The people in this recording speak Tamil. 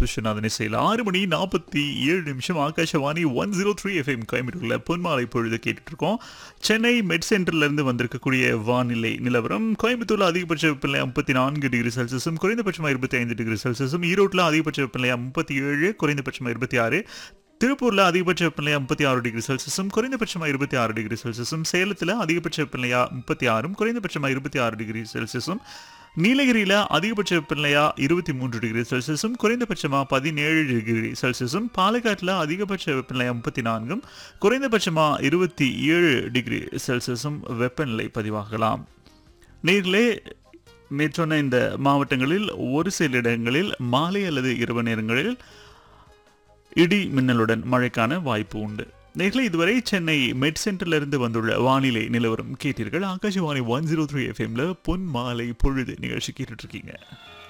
விஸ்வநாதன் இசையில் ஆறு மணி நாற்பத்தி ஏழு நிமிஷம் Akashvani one zero three FM கோயம்புத்தூர்ல பொன்மாலை பொழுது கேட்டுட்டு இருக்கோம் சென்னை மெட் சென்டர்ல இருந்து வந்திருக்கக்கூடிய வானிலை நிலவரம் கோயம்புத்தூர்ல அதிகபட்ச வெப்பநிலை முப்பத்தி நான்கு டிகிரி செல்சியஸும் குறைந்தபட்சமாக இருபத்தி ஐந்து டிகிரி செல்சியஸும் ஈரோட்டில் அதிகபட்ச வெப்பநிலை முப்பத்தி ஏழு குறைந்தபட்சமாக இருபத்தி ஆறு திருப்பூர்ல அதிகபட்ச வெப்பநிலையா முப்பத்தி ஆறு டிகிரி செல்சியஸும் குறைந்தபட்சமா இருபத்தி ஆறு டிகிரி செல்சியஸும் சேலத்துல அதிகபட்ச வெப்பநிலையா முப்பத்தி ஆறும் குறைந்தபட்சமா இருபத்தி ஆறு டிகிரி செல்சியஸும் நீலகிரியில அதிகபட்ச வெப்பநிலையா இருபத்தி மூன்று டிகிரி செல்சியஸும் குறைந்தபட்சமா பதினேழு டிகிரி செல்சியஸும் பாலக்காட்டுல அதிகபட்ச வெப்பநிலையா முப்பத்தி நான்கும் குறைந்தபட்சமா இருபத்தி ஏழு டிகிரி செல்சியஸும் வெப்பநிலை பதிவாகலாம் நேர்களே மேற்சொன்ன இந்த மாவட்டங்களில் ஒரு சில இடங்களில் மாலை அல்லது இரவு நேரங்களில் இடி மின்னலுடன் மழைக்கான வாய்ப்பு உண்டு நேர்களை இதுவரை சென்னை மெட் சென்டர்ல இருந்து வந்துள்ள வானிலை நிலவரம் கேட்டீர்கள் ஆகாஷவாணி ஒன் ஜீரோ த்ரீ எஃப்எம்ல பொன் மாலை பொழுது நிகழ்ச்சி கேட்டுட்டு இருக்கீங்க